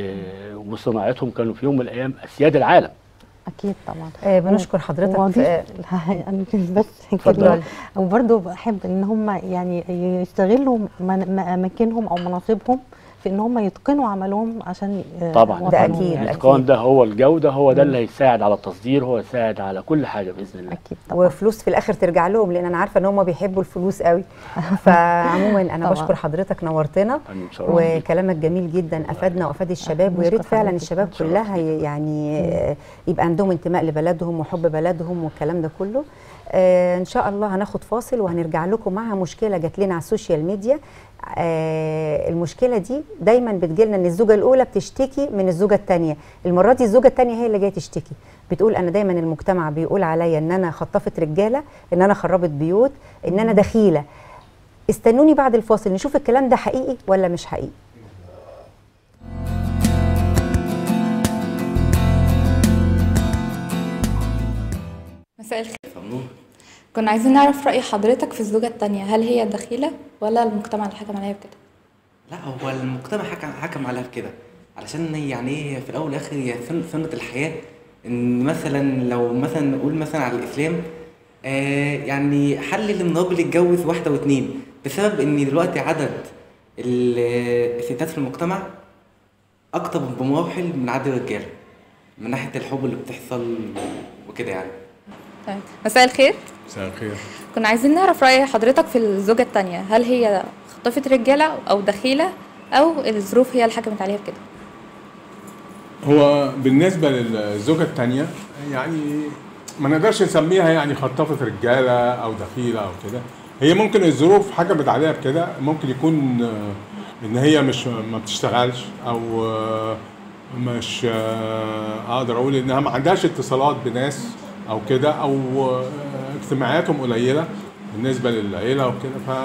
آه وصناعتهم كانوا في يوم من الايام اسياد العالم اكيد طبعا آه، بنشكر حضرتك وأضيف- في- أنا بس اتفضل. كده وبرضه بحب ان هم يعني يستغلوا من- م- اماكنهم او مناصبهم في ان هم يتقنوا عملهم عشان آه، طبعا ده وطنهم أكيد. يعني. الاتقان ده هو الجوده هو ده اللي هيساعد على التصدير هو يساعد على كل حاجه باذن الله اكيد طبعا وفلوس في الاخر ترجع لهم لان انا عارفه ان هم بيحبوا الفلوس قوي فعموما انا طبعاً. بشكر حضرتك نورتنا أمين، شرف ليك. وكلامك جميل جدا افادنا وافاد الشباب ويا ريت بشكر فعلا حضرتك. الشباب شرف كلها ي- يعني آه، يبقى عندهم انتماء لبلدهم وحب بلدهم والكلام ده كله آه، ان شاء الله هناخد فاصل وهنرجع لكم مع مشكله جات لنا على السوشيال ميديا آه، المشكله دي دايما بتجيلنا ان الزوجه الاولى بتشتكي من الزوجه الثانيه المره دي الزوجه الثانيه هي اللي جايه تشتكي بتقول انا دايما المجتمع بيقول عليا ان انا خطفت رجاله ان انا خربت بيوت ان انا دخيله استنوني بعد الفاصل نشوف الكلام ده حقيقي ولا مش حقيقي مساء الخير كنا عايزين نعرف رأي حضرتك في الزوجة التانية هل هي دخيلة ولا المجتمع اللي حكم عليها بكده؟ لا هو المجتمع حكم حكم عليها بكده علشان يعني ايه في الاول والاخر هي سن- سنة الحياة ان مثلا لو مثلا نقول مثلا على الاسلام آه يعني حلل ان الراجل يتجوز واحدة واتنين بسبب ان دلوقتي عدد ال- الستات في المجتمع اكتر بمراحل من عدد الرجالة من ناحية الحب اللي بتحصل وكده يعني تمام مساء الخير مساء الخير كنا عايزين نعرف رأي حضرتك في الزوجة التانية هل هي خطفت رجالة أو دخيلة أو الظروف هي اللي حكمت عليها بكده؟ هو بالنسبة للزوجة التانية يعني ما نقدرش نسميها يعني خطفت رجالة أو دخيلة أو كده هي ممكن الظروف حكمت عليها بكده ممكن يكون آه، إن هي مش ما بتشتغلش أو آه، مش آه، أقدر أقول إنها ما عندهاش اتصالات بناس أو كده أو آه، اجتماعاتهم قليلة بالنسبة للعيلة وكده ف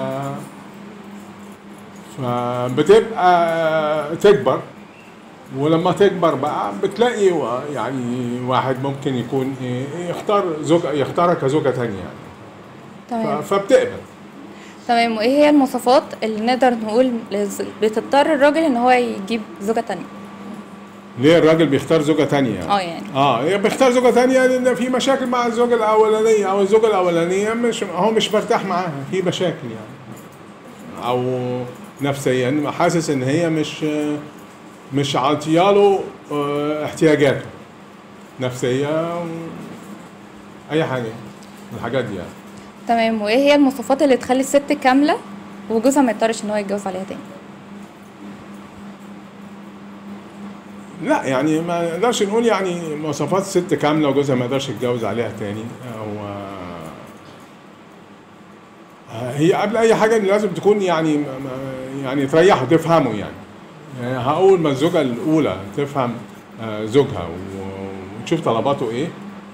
فبتبقى تكبر ولما تكبر بقى بتلاقي و- يعني واحد ممكن يكون إيه يختار زوجة يختارها كزوجة تانية يعني تمام ف- فبتقبل تمام وايه هي المواصفات اللي نقدر نقول لز- بتضطر الراجل ان هو يجيب زوجة تانية ليه الراجل بيختار زوجة تانية اه يعني اه بيختار زوجة تانية لأن في مشاكل مع الزوجة الأولانية أو الزوجة الأولانية مش هو مش مرتاح معاها في مشاكل يعني أو نفسيا حاسس إن هي مش مش عاطياله آه، احتياجاته نفسية و- أي حاجة من الحاجات دي يعني تمام وايه هي المواصفات اللي تخلي الست كاملة وجوزها ما يضطرش ان هو يتجوز عليها تاني لا يعني ما نقدرش نقول يعني مواصفات ست كامله وجوزها ما يقدرش يتجوز عليها تاني هو هي قبل اي حاجه لازم تكون يعني ما- ما- يعني تريحه تفهمه يعني, يعني هقول ما الزوجه الاولى تفهم آه، زوجها و- وتشوف طلباته ايه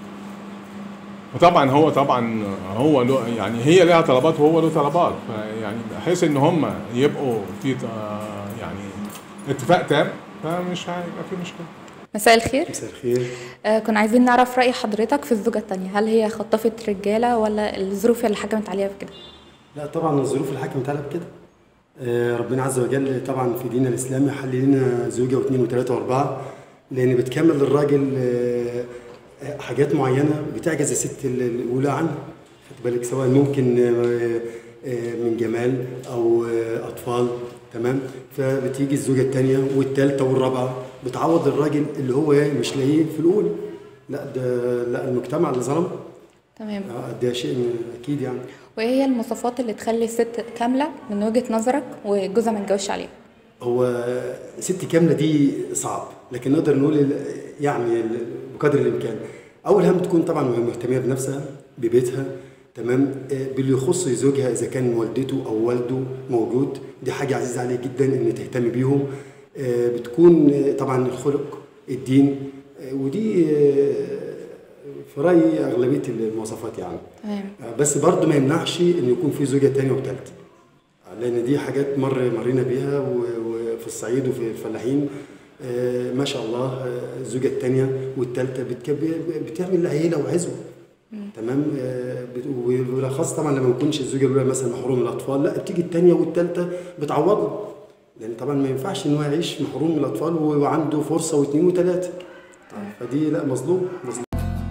وطبعا هو طبعا هو له يعني هي لها طلبات وهو له طلبات فيعني بحيث ان هم يبقوا في آه، يعني اتفاق تام فمش هيبقى في مشكله مساء الخير مساء الخير آه كنا عايزين نعرف رأي حضرتك في الزوجة التانية هل هي خطفت رجالة ولا الظروف هي اللي حكمت عليها بكده لا طبعا الظروف اللي حكمت عليها بكده آه، ربنا عز وجل طبعا في ديننا الاسلامي حل لنا زوجه واثنين وثلاثه واربعه لان بتكمل للراجل آه، آه، حاجات معينه بتعجز الست ال- الاولى عنها خد بالك سواء ممكن آه، آه، من جمال او آه، اطفال تمام فبتيجي الزوجه الثانيه والثالثه والرابعه بتعوض الراجل اللي هو مش لاقيه في الاولى لا ده لا المجتمع اللي ظلم تمام آه، ده شيء من- اكيد يعني وايه هي المواصفات اللي تخلي الست كاملة من وجهة نظرك وجوزها ما يتجوزش عليها هو ست كامله دي صعب لكن نقدر نقول ال- يعني ال- بقدر الامكان اول هم تكون طبعا مهتميه بنفسها ببيتها تمام آه، باللي يخص زوجها اذا كان والدته او والده موجود دي حاجه عزيزه عليه جدا ان تهتم بيهم آه، بتكون آه، طبعا الخلق الدين آه، ودي آه، في رايي اغلبيه المواصفات يعني تمام آه، بس برضه ما يمنعش ان يكون في زوجه تانية وثالثه لان دي حاجات مر مرينا بيها و- وفي الصعيد وفي الفلاحين آه، ما شاء الله آه، الزوجه الثانيه والثالثه بتعمل عيله وعزوه تمام آه، بت- وبالاخص طبعا لما ما يكونش الزوجه الاولى مثلا محروم من الاطفال لا بتيجي الثانيه والثالثه بتعوضه لان طبعا ما ينفعش ان هو يعيش محروم من الاطفال وعنده فرصه واثنين وثلاثه فدي لا مظلوم مظلوم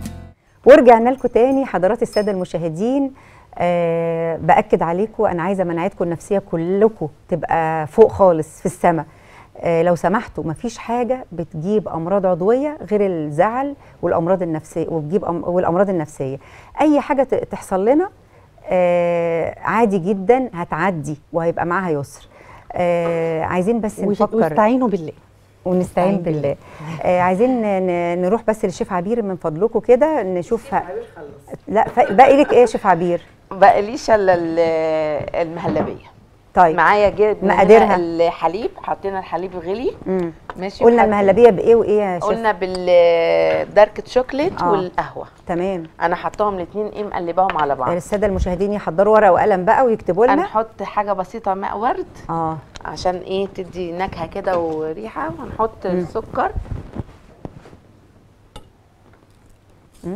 ورجعنا لكم تاني حضرات الساده المشاهدين أه باكد عليكم انا عايزه مناعتكم النفسيه كلكم تبقى فوق خالص في السماء أه لو سمحتوا مفيش حاجه بتجيب امراض عضويه غير الزعل والامراض النفسيه وبتجيب أم والامراض النفسيه اي حاجه ت- تحصل لنا أه عادي جدا هتعدي وهيبقى معاها يسر أه عايزين بس وش- نفكر واستعينوا بالله ونستعين نستعين بالله آه عايزين ن- نروح بس للشيف عبير من فضلكم كده نشوف ه- لا ف- باقي لك ايه يا شيف عبير بقاليش الا ال- المهلبيه طيب معايا جبنا مقاديرها؟ هنا الحليب حطينا الحليب غلي مم. ماشي قلنا وحط- المهلبيه بايه وايه يا شيف قلنا بالدارك شوكليت آه. والقهوه تمام انا حطاهم الاثنين ايه مقلباهم على بعض الساده المشاهدين يحضروا ورقه وقلم بقى ويكتبوا لنا هنحط حاجه بسيطه ماء ورد اه عشان ايه تدي نكهه كده وريحه وهنحط مم. السكر مم.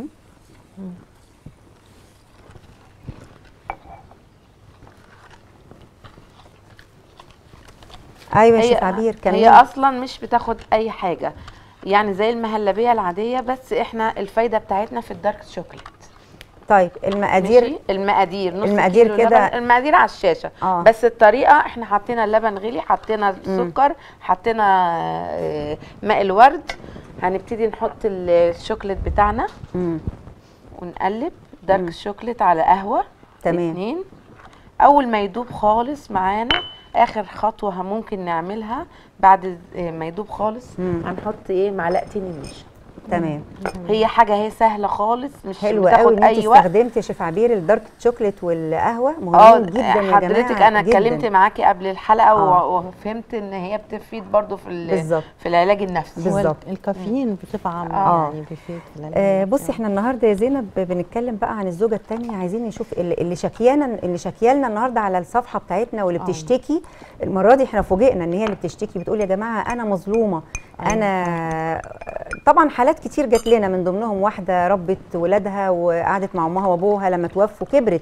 ايوه يا هي شيف عبير هي كملي اصلا مش بتاخد اي حاجه يعني زي المهلبيه العاديه بس احنا الفايده بتاعتنا في الدارك شوكليت طيب المقادير ماشي؟ المقادير نص المقادير كيلو كده- لبن المقادير على الشاشه آه. بس الطريقه احنا حطينا اللبن غلي حطينا السكر حطينا آه، ماء الورد هنبتدي نحط الشوكليت بتاعنا مم. ونقلب دارك شوكليت على قهوه تمام. اتنين اول ما يدوب خالص معانا اخر خطوه ممكن نعملها بعد ما يدوب خالص مم. هنحط ايه معلقتين النشا تمام هي حاجه هي سهله خالص مش حلو قوي بتاخد ان انت اي وقت استخدمتي يا شيف عبير الدارك شوكليت والقهوه اه مهمين جدا يا جماعه حضرتك انا جداً. اتكلمت معاكي قبل الحلقه آه. و- وفهمت ان هي بتفيد برضو في ال- بالظبط. في العلاج النفسي بالظبط. بالظبط الكافيين بصفه عامه آه. يعني بيفيد في العلاج آه النفسي. بصي احنا النهارده يا زينب بنتكلم بقى عن الزوجه الثانيه عايزين نشوف اللي, اللي شكيانا اللي شكيالنا النهارده على الصفحه بتاعتنا واللي آه. بتشتكي المره دي احنا فوجئنا ان هي اللي بتشتكي بتقول يا جماعه انا مظلومه انا طبعا حالات كتير جات لنا من ضمنهم واحده ربت ولادها وقعدت مع امها وابوها لما توفوا كبرت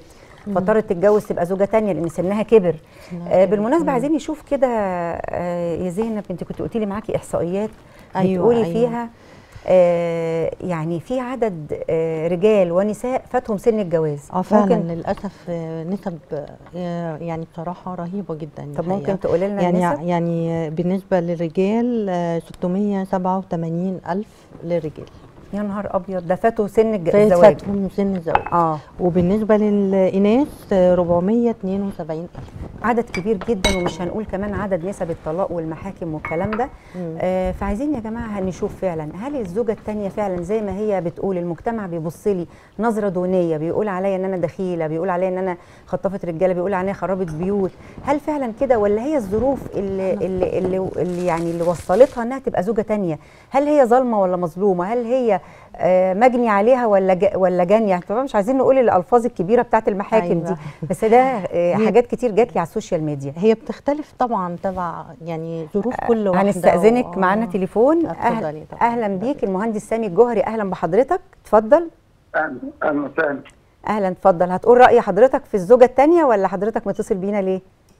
مم. فاضطرت تتجوز تبقى زوجه تانية لان سنها كبر سنها آه كبر. بالمناسبه مم. عايزين نشوف كده آه يا زينب انت كنت قلتي لي معاكي احصائيات أيوة، بتقولي أيوة. فيها آه يعني في عدد آه رجال ونساء فاتهم سن الجواز اه فعلا ممكن للاسف آه، نسب آه، يعني بصراحه رهيبه جدا طب الحقيقة. ممكن تقولي لنا يعني النسب؟ يعني بالنسبه للرجال آه، 687 الف للرجال يا نهار ابيض ده فاتوا سن الج- فات- الزواج فاتهم سن الزواج اه وبالنسبه للاناث آه، 472 الف عدد كبير جدا ومش هنقول كمان عدد نسب الطلاق والمحاكم والكلام ده مم. آه فعايزين يا جماعه نشوف فعلا هل الزوجه الثانيه فعلا زي ما هي بتقول المجتمع بيبص لي نظره دونيه بيقول عليا ان انا دخيله بيقول عليا ان انا خطافه رجاله بيقول عليا خرابه بيوت هل فعلا كده ولا هي الظروف اللي اللي, اللي, اللي يعني اللي وصلتها انها تبقى زوجه تانية هل هي ظالمه ولا مظلومه هل هي آه مجني عليها ولا ج- ولا جانيه طبعا مش عايزين نقول الالفاظ الكبيره بتاعت المحاكم أيوة. دي بس ده آه هي- حاجات كتير جات لي على السوشيال ميديا هي بتختلف طبعا تبع يعني ظروف كل واحده هنستأذنك و- معانا تليفون اتفضلي أهل طبعاً. اهلا بيك المهندس سامي الجوهري اهلا بحضرتك اتفضل اهلا اهلا وسهلا اهلا اتفضل هتقول رأي حضرتك في الزوجة الثانية ولا حضرتك متصل بينا ليه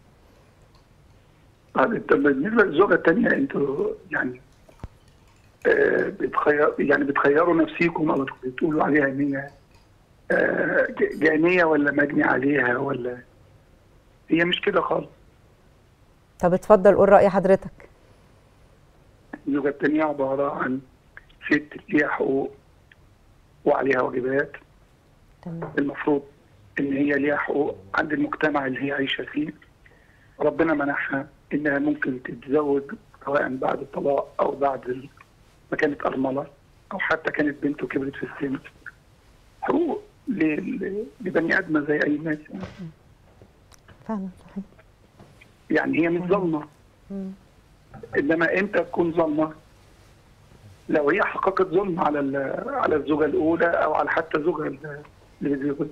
طب بالنسبه للزوجه الثانيه انتوا يعني آه، بتخير يعني بتخيروا نفسيكم او بتقولوا عليها ان هي آه، ج- جانيه ولا مجني عليها ولا هي مش كده خالص طب اتفضل قول رأي حضرتك الزوجه الثانيه عباره عن ست ليها حقوق وعليها واجبات تمام المفروض ان هي ليها حقوق عند المجتمع اللي هي عايشه فيه ربنا منحها انها ممكن تتزوج سواء بعد الطلاق او بعد ال- ما كانت ارمله او حتى كانت بنته كبرت في السن حقوق ل- ل- لبني ادمه زي اي ناس يعني. فعلا صحيح يعني هي مش ظالمه مم. انما امتى تكون ظالمه لو هي حققت ظلم على ال- على الزوجه الاولى او على حتى زوجها ال- اللي بيتزوج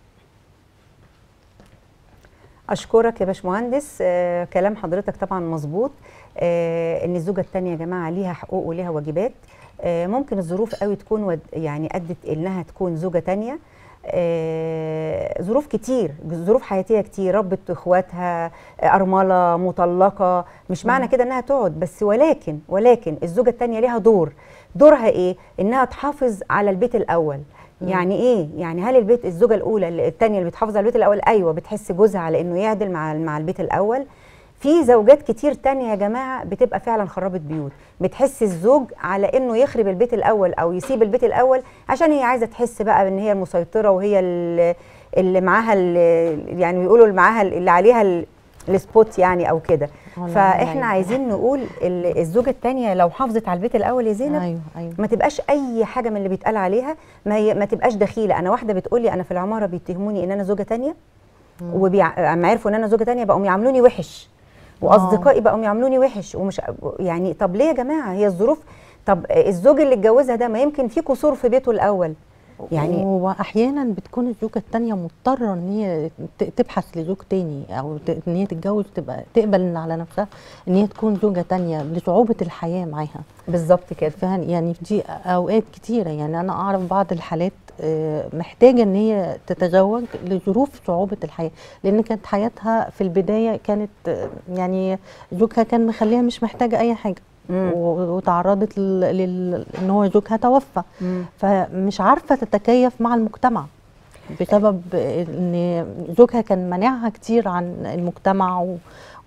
اشكرك يا باشمهندس آه كلام حضرتك طبعا مظبوط آه ان الزوجه الثانيه يا جماعه ليها حقوق وليها واجبات آه ممكن الظروف قوي تكون ود يعني ادت انها تكون زوجه ثانيه آه ظروف كتير ظروف حياتيه كتير ربت اخواتها آه، ارمله مطلقه مش معنى كده انها تقعد بس ولكن ولكن الزوجه الثانيه ليها دور دورها ايه انها تحافظ على البيت الاول يعني ايه يعني هل البيت الزوجه الاولى الثانيه اللي بتحافظ على البيت الاول ايوه بتحس جوزها على انه يعدل مع مع البيت الاول في زوجات كتير تانية يا جماعة بتبقى فعلا خرابة بيوت بتحس الزوج على انه يخرب البيت الاول او يسيب البيت الاول عشان هي عايزة تحس بقى ان هي المسيطرة وهي ال- اللي معاها ال- يعني بيقولوا اللي معاها اللي عليها ال- السبوت يعني او كده والله فاحنا أيوة. عايزين نقول ال- الزوجة التانية لو حافظت على البيت الاول يا زينب ايوه ايوه ما تبقاش اي حاجه من اللي بيتقال عليها ما هي ما تبقاش دخيله انا واحده بتقول لي انا في العماره بيتهموني ان انا زوجه تانية وبيع... عرفوا ان انا زوجه تانية بقوا يعاملوني وحش واصدقائي بقوا يعاملوني وحش ومش يعني طب ليه يا جماعه هي الظروف طب الزوج اللي اتجوزها ده ما يمكن في قصور في بيته الاول يعني واحيانا بتكون الزوجه الثانيه مضطره ان هي ت- تبحث لزوج تاني او ت- ان هي تتجوز تبقى تقبل إن على نفسها ان هي تكون زوجه تانيه لصعوبه الحياه معاها بالظبط كده فهن يعني دي اوقات كتيره يعني انا اعرف بعض الحالات آه، محتاجه ان هي تتزوج لظروف صعوبه الحياه لان كانت حياتها في البدايه كانت آه، يعني زوجها كان مخليها مش محتاجه اي حاجه مم. و- وتعرضت لل... لل... ان هو زوجها توفى مم. فمش عارفه تتكيف مع المجتمع بسبب ان زوجها كان مانعها كتير عن المجتمع و...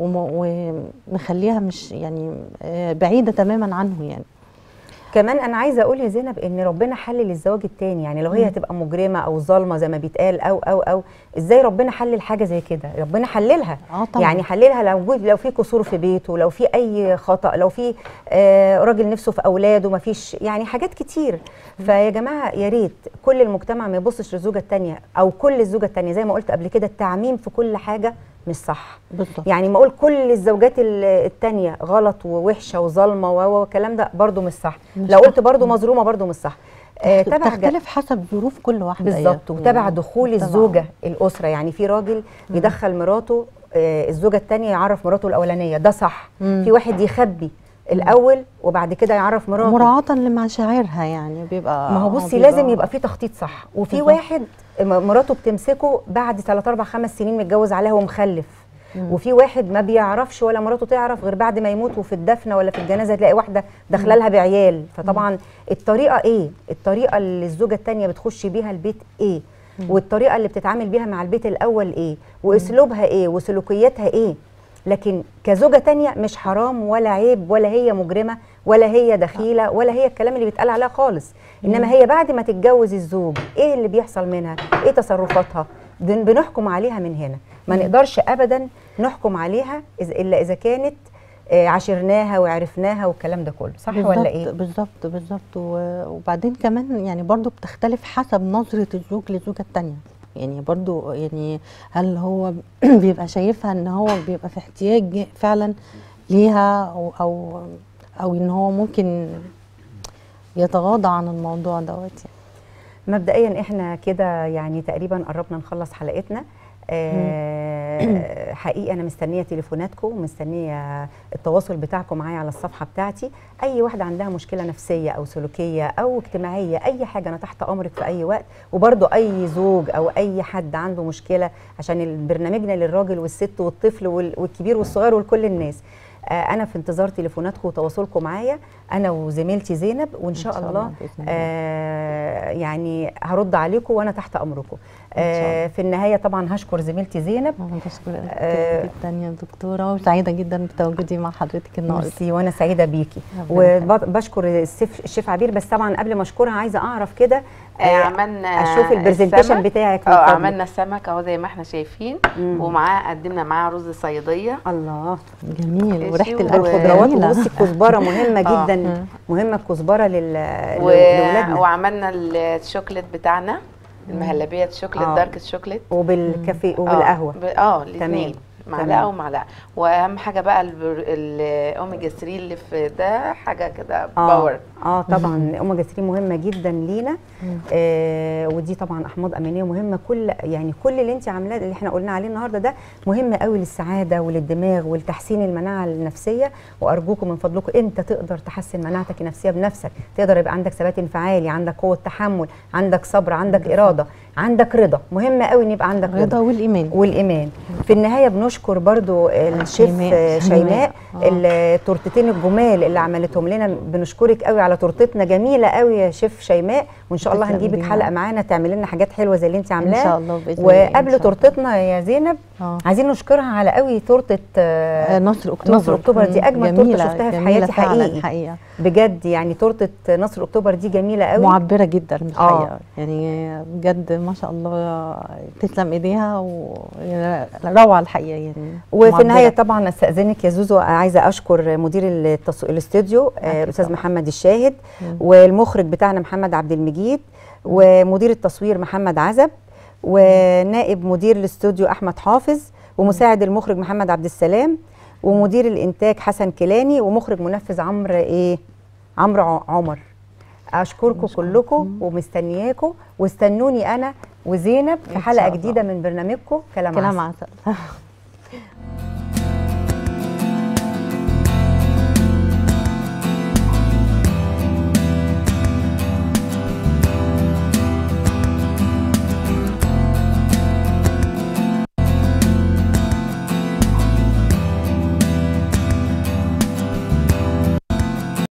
وم- ومخليها مش يعني آه، بعيده تماما عنه يعني كمان انا عايزه اقول يا زينب ان ربنا حلل الزواج التاني يعني لو هي مم. هتبقى مجرمه او ظالمه زي ما بيتقال او او او ازاي ربنا حلل حاجه زي كده ربنا حللها اه طبعا يعني حللها لو وجود لو في قصور في بيته لو في اي خطا لو في آه راجل نفسه في اولاده ما فيش يعني حاجات كتير فيا جماعه يا ريت كل المجتمع ما يبصش للزوجه الثانيه او كل الزوجه الثانيه زي ما قلت قبل كده التعميم في كل حاجه مش صح بالظبط يعني ما اقول كل الزوجات ال- التانية غلط ووحشه وظالمه و- والكلام ده برضو مش صح مش لو صح. قلت برضو مظلومه برضو مش صح آه تبع جا- تختلف حسب ظروف كل واحده بالظبط يعني. وتبع دخول تبع. الزوجه الاسره يعني في راجل يدخل مراته آه الزوجه الثانيه يعرف مراته الاولانيه ده صح مم. في واحد يخبي الاول وبعد كده يعرف مراته مراعاة لمشاعرها يعني بيبقى ما هو آه، بصي بيبقى- لازم يبقى في تخطيط صح وفي بالظبط. واحد م- مراته بتمسكه بعد 3 4 5 سنين متجوز عليها ومخلف مم. وفي واحد ما بيعرفش ولا مراته تعرف غير بعد ما يموت وفي الدفنه ولا في الجنازه تلاقي واحده داخله لها بعيال فطبعا الطريقه ايه الطريقه اللي الزوجه الثانيه بتخش بيها البيت ايه والطريقه اللي بتتعامل بيها مع البيت الاول ايه واسلوبها ايه وسلوكياتها ايه لكن كزوجه تانية مش حرام ولا عيب ولا هي مجرمه ولا هي دخيله ولا هي الكلام اللي بيتقال عليها خالص انما هي بعد ما تتجوز الزوج ايه اللي بيحصل منها ايه تصرفاتها بن- بنحكم عليها من هنا ما نقدرش ابدا نحكم عليها إذ- الا اذا كانت آه، عاشرناها وعرفناها والكلام ده كله صح بالظبط- ولا ايه بالظبط بالظبط و- وبعدين كمان يعني برضو بتختلف حسب نظرة الزوج للزوجة التانية يعني برضو يعني هل هو بيبقى شايفها ان هو بيبقى في احتياج فعلا ليها او او, أو ان هو ممكن يتغاضى عن الموضوع دوت يعني. مبدئيا احنا كده يعني تقريبا قربنا نخلص حلقتنا آه حقيقي انا مستنيه تليفوناتكم ومستنيه التواصل بتاعكم معايا على الصفحه بتاعتي اي واحده عندها مشكله نفسيه او سلوكيه او اجتماعيه اي حاجه انا تحت امرك في اي وقت وبرضو اي زوج او اي حد عنده مشكله عشان برنامجنا للراجل والست والطفل وال- والكبير والصغير ولكل الناس آه، انا في انتظار تليفوناتكم وتواصلكم معايا انا وزميلتي زينب وان شاء, شاء الله, الله بإذن الله. آه يعني هرد عليكم وانا تحت امركم آه في النهايه طبعا هشكر زميلتي زينب بشكرك آه، جدا يا دكتوره وسعيده جدا بتواجدي مع حضرتك النهارده ميرسي وانا سعيده بيكي ربنا يخليك. وبشكر الشيف الشيف عبير بس طبعا قبل ما اشكرها عايزه اعرف كده آه، آه، عملنا اشوف البرزنتيشن السمك. بتاعك من اه فضلك. عملنا السمك اهو زي ما احنا شايفين مم. ومعاه قدمنا معاه رز صياديه الله جميل وريحه ماشي، الاكل والخضروات جميلة. وبصي الكزبره مهمه آه. جدا مم. مهمه الكزبره لل و... لاولادنا وعملنا الشوكليت بتاعنا المهلبيه الشوكليت آه. دارك الشوكليت وبالكافيه وبالقهوه اه, ب... آه تمام. الاثنين معلقه تمام. ومعلقه واهم حاجه بقى البر... الاوميجا 3 اللي في ده حاجه كده اه باور اه طبعا اوميجا 3 مهمه جدا لينا آه ودي طبعا احماض امينيه مهمه كل يعني كل اللي انت عاملاه اللي احنا قلنا عليه النهارده ده مهم قوي للسعاده وللدماغ ولتحسين المناعه النفسيه وارجوكم من فضلكم انت تقدر تحسن مناعتك النفسيه بنفسك تقدر يبقى عندك ثبات انفعالي عندك قوه تحمل عندك صبر عندك اراده عندك رضا مهم قوي ان يبقى عندك الرضا رضا والايمان والايمان في النهايه بنشكر برضو الشيف شيماء. شيماء شيماء. آه. التورتتين الجمال اللي عملتهم لنا بنشكرك قوي على تورتتنا جميله قوي يا شيف شيماء وان شاء الله تسلم هنجيبك ايدينا. حلقه معانا تعمل لنا حاجات حلوه زي اللي انت عاملاها ان شاء الله باذن الله إن وقبل شاء تورتتنا يا زينب آه. عايزين نشكرها على قوي تورته آه، آه، نصر اكتوبر نصر اكتوبر دي مم، اجمل تورته جميلة- شفتها في جميلة حياتي فعلاً حقيقي حقيقة بجد يعني تورته نصر اكتوبر دي جميله قوي معبرة جدا آه. الحقيقة يعني بجد ما شاء الله تسلم ايديها وروعة الحقيقة يعني وفي معبرة. النهايه طبعا استاذنك يا زوزو عايزه اشكر مدير التص... الاستوديو آه، أكيد الاستاذ طبعاً. محمد الشاهد مم. والمخرج بتاعنا محمد عبد المجيد ومدير التصوير محمد عزب ونائب مدير الاستوديو احمد حافظ ومساعد المخرج محمد عبد السلام ومدير الانتاج حسن كيلاني ومخرج منفذ عمرو ايه عمرو ع- عمر اشكركم كلكم ومستنياكم واستنوني انا وزينب في إن حلقه شاء الله. جديده من برنامجكم كلام, كلام عسل. عسل